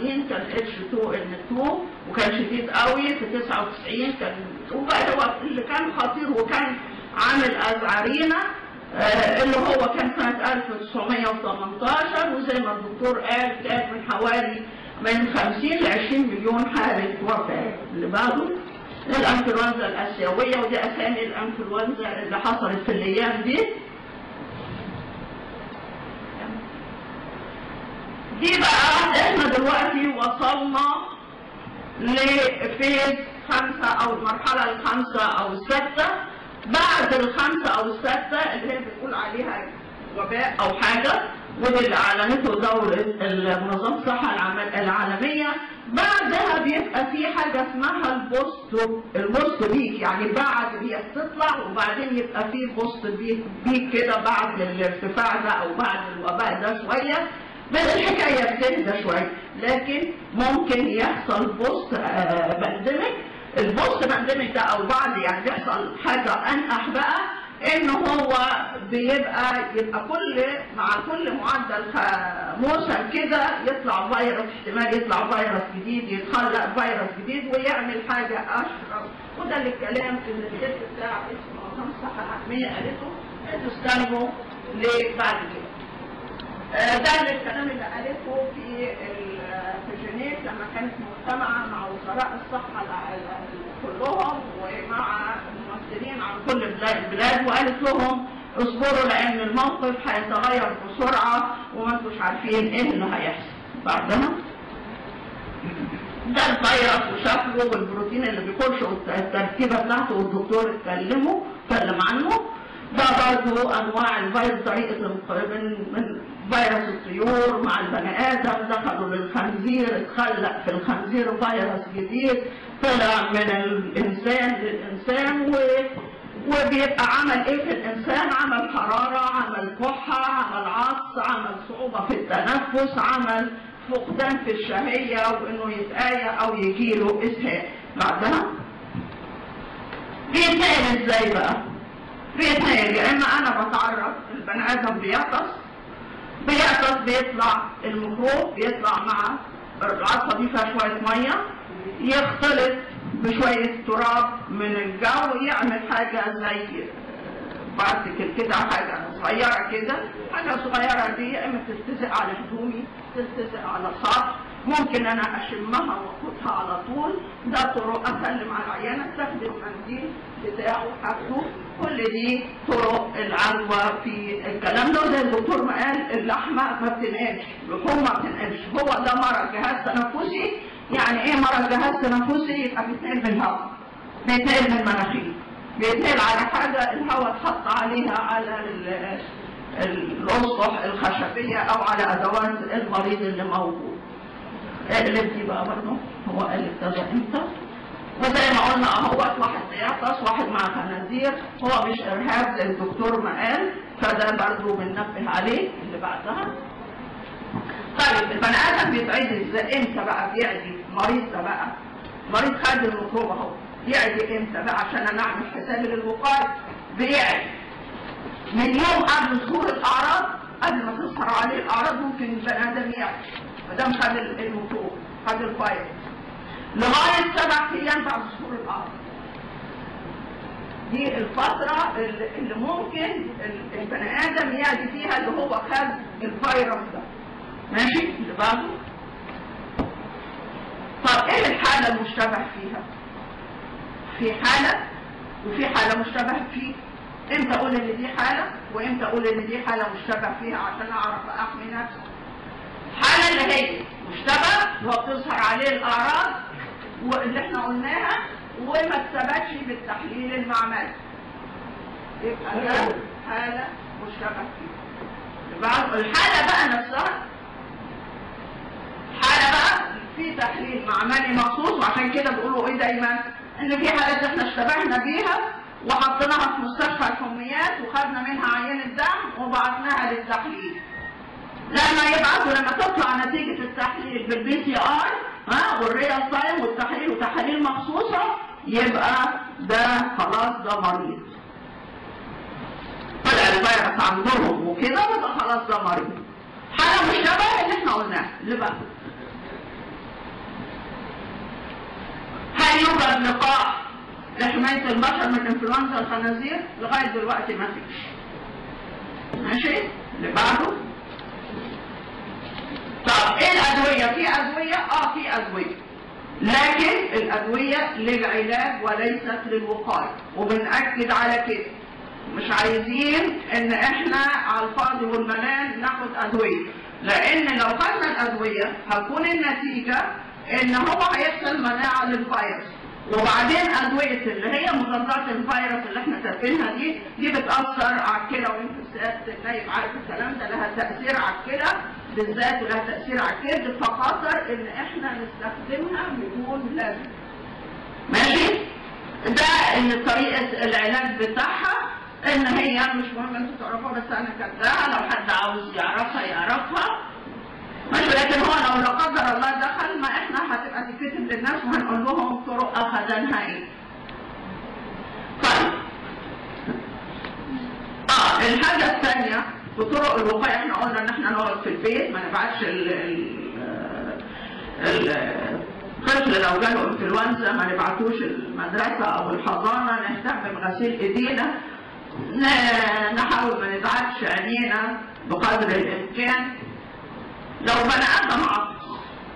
98 كان اتش 2 ان 2 وكان شديد قوي في 99 كان وبقى هو اللي كان خطير وكان عامل ازعرينا آه، اللي هو كان سنة 1918 وزي ما الدكتور قال كان من حوالي من 50 ل 20 مليون حالة وفاة اللي بعده الانفلونزا الاسيوية ودي اسامي الانفلونزا اللي حصلت في الايام دي دي بقى احنا دلوقتي وصلنا لفيز خمسة او المرحلة الخامسة او السادسة بعد الخمسة او السادسة اللي هي بتقول عليها وباء او حاجة ودي اللي اعلنته دولة منظمة الصحة العام- العالمية بعدها بيبقى في حاجة اسمها البوست البوست بيك يعني بعد هي بتطلع وبعدين يبقى في بوست بيك بيك كده بعد الارتفاع ده او بعد الوباء ده شوية بس الحكاية بتهدى شوية لكن ممكن يحصل بوست بانديميك البوست بانديميك ده او بعد يعني بيحصل حاجة انقح بقى ان هو بيبقى يبقى كل مع كل معدل خ- موسم كده يطلع فيروس احتمال يطلع فيروس جديد يتخلق فيروس جديد ويعمل حاجة اشرف وده اللي الكلام اللي الست بتاع اسمه منظمة الصحة العالمية قالته انتوا استنوا لبعد كده آه، ده اللي الكلام اللي قالته في ال- في جنيف لما كانت مجتمعة مع وزراء الصحة الع- ال- كلهم ومع ممثلين عن كل بلا- البلاد وقالت لهم اصبروا لان الموقف هيتغير بسرعة وما انتوش عارفين ايه اللي هيحصل بعدها ده الفيروس وشكله والبروتين اللي بيخش والتركيبه بتاعته والدكتور اتكلموا اتكلم عنه ده برضه انواع الفيروس طريقه الانق- من من فيروس الطيور مع البني ادم دخلوا للخنزير اتخلق في الخنزير فيروس جديد طلع من الانسان للانسان و وبيبقى عمل ايه في الانسان عمل حراره عمل كحه عمل عطس عمل صعوبه في التنفس عمل فقدان في الشهيه وانه يتآية او يجيله اسهال بعدها بيتنقل ازاي بقى بيتنقل يا اما انا بتعرض البني ادم بيعطس بيعطس بيطلع الميكروب بيطلع مع العطسه دي فيها شويه ميه يختلط بشويه تراب من الجو يعمل حاجه زي بارتكل كده حاجه صغيره كده حاجه صغيره دي يا اما تلتزق على هدومي تلتزق على سطح ممكن انا اشمها واخدها على طول ده طرق اسلم على العيان استخدم منديل بتاعه حاجته كل دي طرق العدوى في الكلام ده زي الدكتور ما قال اللحمه ما بتنقلش اللحوم ما بتنقلش هو ده مرض جهاز تنفسي يعني ايه مرض جهاز تنفسي يبقى بيتنقل بالهواء بيتنقل من المناخير بيتنقل على حاجه الهواء اتحط عليها على ال- الاسطح الخشبيه او على ادوات المريض اللي موجود اقلب دي بقى برضه هو قال ابتدى امتى وزي ما قلنا اهوت واحد بيعطس واحد مع خنازير هو مش ارهاب زي الدكتور ما قال فده برضه بننبه عليه اللي بعدها طيب البني ادم بيتعدي ازاي امتى بقى بيعدي مريض ده بقى مريض خد الميكروب اهو يعدي امتى بقى عشان انا اعمل حسابي للوقايه بيعدي من يوم قبل ظهور الاعراض قبل ما تظهر عليه الاعراض ممكن البني ادم يعدي ما دام خد الميكروب خد الفيروس لغايه سبع ايام بعد ظهور الاعراض دي الفترة اللي اللي ممكن ال- البني آدم يعدي فيها اللي هو خد الفيروس ده ماشي اللي بعده طب ايه الحالة المشتبه فيها في حالة وفي حالة مشتبه فيه امتى اقول ان دي حالة وامتى اقول ان دي حالة مشتبه فيها عشان اعرف احمي نفسي الحالة اللي هي مشتبه وبتظهر عليه الاعراض واللي احنا قلناها وما اتثبتش بالتحليل المعملي يبقى ده حالة مشتبه فيها بعد الحالة بقى نفسها حالة بقى في تحليل معملي مخصوص وعشان كده بيقولوا ايه دايما ان في حالات احنا اشتبهنا بيها وحطيناها في مستشفى الحميات وخدنا منها عينة دم وبعتناها للتحليل لما يبعثوا لما تطلع نتيجة التحليل بالبي سي ار ها والريال تايم والتحليل وتحاليل مخصوصة يبقى ده خلاص ده مريض طلع الفيروس عندهم وكده يبقى خلاص ده مريض حالة مشابهة اللي احنا قلناها اللي بقى يوجد لقاح لحماية البشر من انفلونزا الخنازير لغاية دلوقتي ما فيش ماشي اللي بعده طب ايه الادوية في ادوية اه في ادوية لكن الادوية للعلاج وليست للوقاية وبنأكد على كده مش عايزين ان احنا على الفاضي والملان ناخد ادوية لان لو خدنا الادوية هتكون النتيجة ان هو هيحصل مناعة للفيروس وبعدين ادوية اللي هي مضادات الفيروس اللي احنا كاتبينها دي دي بتأثر على الكلى ويمكن سيادة النايب عارف الكلام ده لها تأثير على الكلى بالذات ولها تأثير على الكبد فخطر ان احنا نستخدمها بدون لازم ماشي ده ان طريقة العلاج بتاعها ان هي مش مهم انتوا تعرفوها بس انا كاتباها لو حد عاوز يعرفها يعرفها ماشي لكن هو لو لا قدر الله دخل ما احنا هتبقى تتكتب للناس وهنقول لهم طرق اخذانها ايه. طيب. اه الحاجة الثانية بطرق الوقاية احنا قلنا ان احنا نقعد في البيت ما نبعتش ال ال الطفل لو جاله انفلونزا ما نبعتوش المدرسة او الحضانة نهتم بغسيل ايدينا نحاول ما نزعجش عينينا بقدر الامكان لو بني ادم عطس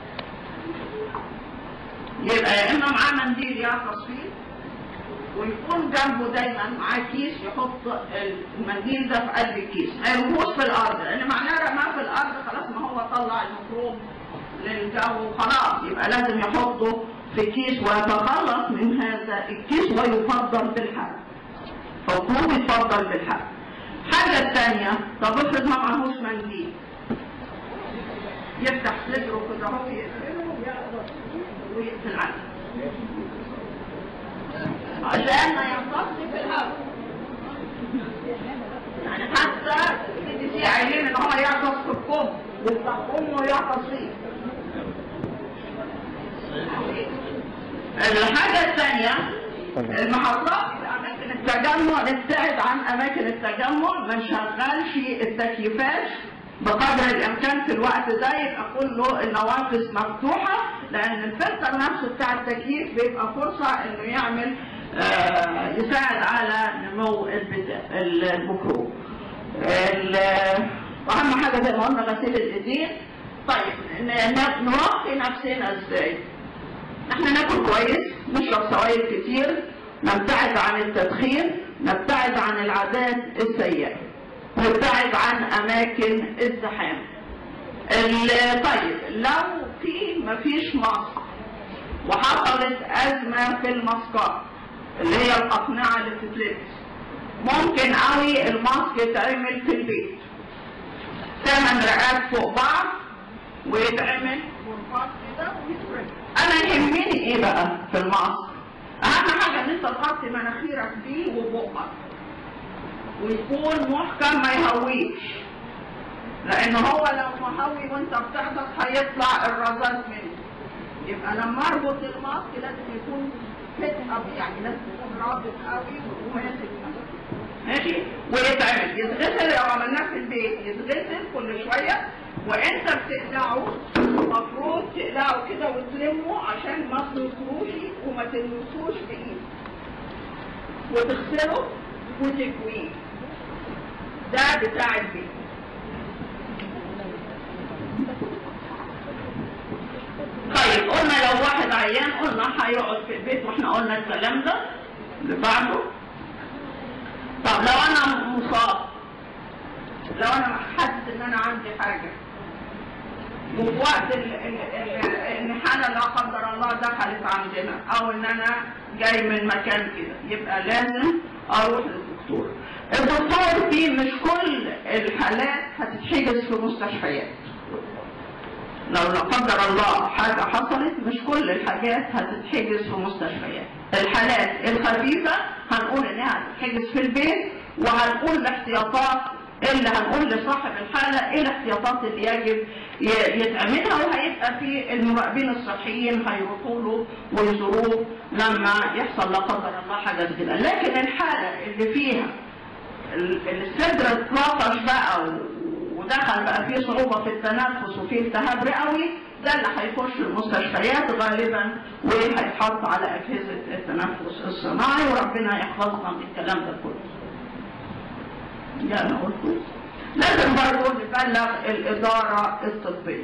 يبقى يا اما معاه منديل يعطس فيه ويكون جنبه دايما معاه كيس يحط المنديل ده في قلب الكيس ما يرموش في الارض لان معناه رماه في الارض خلاص ما هو طلع الميكروب للجو خلاص يبقى لازم يحطه في كيس ويتخلص من هذا الكيس ويفضل بالحل فالطوب يفضل بالحل الحاجة الثانية طب افرض ما معهوش منديل يفتح صدره كده اهو يقفله ويقدر ويقفل عنه عشان ما يمتص في الهواء يعني حتى السي سي عايزين ان هو يعطس في الكم يفتح كمه ويعطس فيه الحاجة الثانية المحطات أماكن التجمع نبتعد عن أماكن التجمع ما نشغلش التكييفات بقدر الامكان في الوقت ده يبقى كله النوافذ مفتوحه لان الفلتر نفسه بتاع التكييف بيبقى فرصه انه يعمل آه يساعد على نمو الميكروب. واهم حاجه زي ما قلنا غسيل الايدين. طيب نوقي نفسنا ازاي؟ احنا ناكل كويس، نشرب سوائل كتير، نبتعد عن التدخين، نبتعد عن العادات السيئه. نبتعد عن اماكن الزحام طيب لو في مفيش ماسك وحصلت ازمه في الماسكات اللي هي الاقنعه اللي بتتلبس ممكن قوي الماسك يتعمل في البيت ثمان رقات فوق بعض ويتعمل غرفات كده ويترمي انا يهمني ايه بقى في الماسك اهم حاجه ان انت تغطي مناخيرك بيه وبقك ويكون محكم ما يهويش لان هو لو مهوي وانت بتحدث هيطلع الرذاذ منه يبقى لما اربط الماسك لازم يكون فت اب يعني لازم يكون رابط قوي وماسك ماشي ويتعمل يتغسل لو عملناه في البيت يتغسل كل شويه وانت بتقلعه المفروض تقلعه كده وتلمه عشان ما تنصروش وما تلمسوش بايدك وتغسله وتكويه ده بتاع البيت طيب قلنا لو واحد عيان قلنا هيقعد في البيت واحنا قلنا الكلام ده اللي بعده طب لو انا مصاب لو انا حاسس ان انا عندي حاجه وفي وقت ان حاله لا قدر الله دخلت عندنا او ان انا جاي من مكان كده يبقى لازم اروح للدكتور الدكتور في مش كل الحالات هتتحجز في مستشفيات لو لا قدر الله حاجة حصلت مش كل الحاجات هتتحجز في مستشفيات الحالات الخفيفة هنقول انها هتتحجز في البيت وهنقول الاحتياطات اللي هنقول لصاحب الحالة ايه الاحتياطات اللي يجب يتعملها وهيبقى في المراقبين الصحيين هيروحوا له ويزوروه لما يحصل لا قدر الله حاجة زي كده لكن الحالة اللي فيها الصدر اتلطش بقى ودخل بقى فيه صعوبة في التنفس وفيه التهاب رئوي ده اللي هيخش المستشفيات غالبا وهيتحط على اجهزه التنفس الصناعي وربنا يحفظنا من الكلام ده كله. ده انا قلته. لازم برضه نبلغ الاداره الطبيه.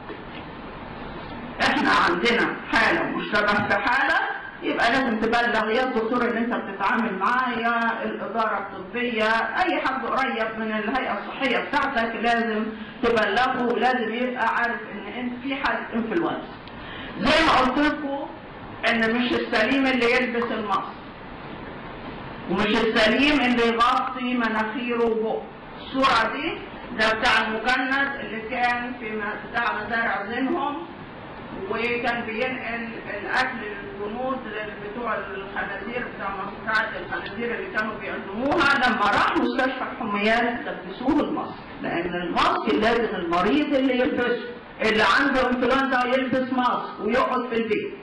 احنا عندنا حاله مشتبه في حاله يبقى لازم تبلغ يا الدكتور اللي انت بتتعامل معاه يا الاداره الطبيه اي حد قريب من الهيئه الصحيه بتاعتك لازم تبلغه ولازم يبقى عارف ان انت في حاله انفلونزا. زي ما قلت لكم ان مش السليم اللي يلبس الماسك ومش السليم اللي يغطي مناخيره وبقه. الصوره دي ده بتاع المجند اللي كان في بتاع مزارع زينهم وكان بينقل الاكل للجنود بتوع الخنازير بتاع مزرعه الخنازير اللي كانوا بيقدموها لما راح مستشفى الحميات لبسوه الماسك لان الماسك لازم المريض اللي يلبسه اللي عنده انفلونزا يلبس ماسك ويقعد في البيت.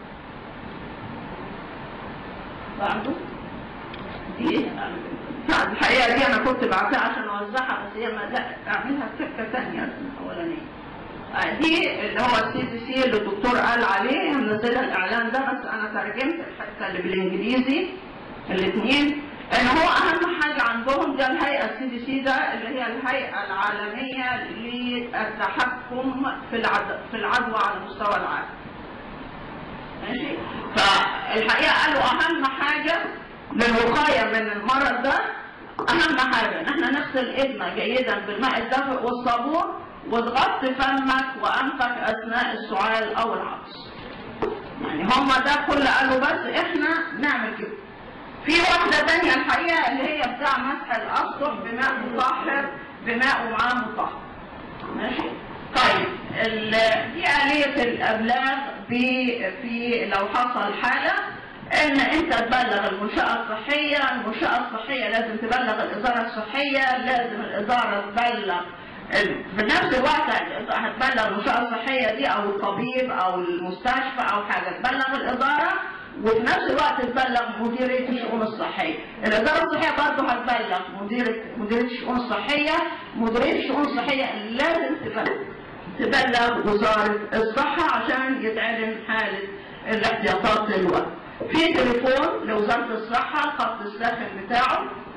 بعده دي الحقيقه دي انا كنت بعتها عشان اوزعها بس هي ما اعملها سكه ثانيه الاولانيه. دي اللي هو السي دي سي اللي الدكتور قال عليه منزلها الاعلان ده بس انا ترجمت الحته اللي بالانجليزي الاثنين ان هو اهم حاجه عندهم ده الهيئه السي دي سي ده اللي هي الهيئه العالميه للتحكم في العدوى في العدوى على مستوى العالم. ماشي؟ فالحقيقه قالوا اهم حاجه للوقايه من المرض ده اهم حاجه ان احنا نغسل ايدنا جيدا بالماء الدافئ والصابون وتغطي فمك وانفك اثناء السعال او العطس. يعني هما ده كل قالوا بس احنا نعمل كده. في واحده تانية الحقيقه اللي هي بتاع مسح الاسطح بماء مطهر بماء ومعاه مطهر. ماشي؟ طيب دي آلية الأبلاغ في لو حصل حالة ان انت تبلغ المنشأة الصحية، المنشأة الصحية لازم تبلغ الإدارة الصحية، لازم الإدارة تبلغ في نفس الوقت هتبلغ المنشأة الصحية دي أو الطبيب أو المستشفى أو حاجة تبلغ الإدارة وفي نفس الوقت تبلغ مديرية الشؤون الصحية. الإدارة الصحية برضه هتبلغ مديرة مديرية الشؤون الصحية، مديرية الشؤون الصحية لازم تبلغ تبلغ وزارة الصحة عشان يتعلن حالة الاحتياطات للوقت. في تليفون لوزارة الصحة الخط الساخن بتاعه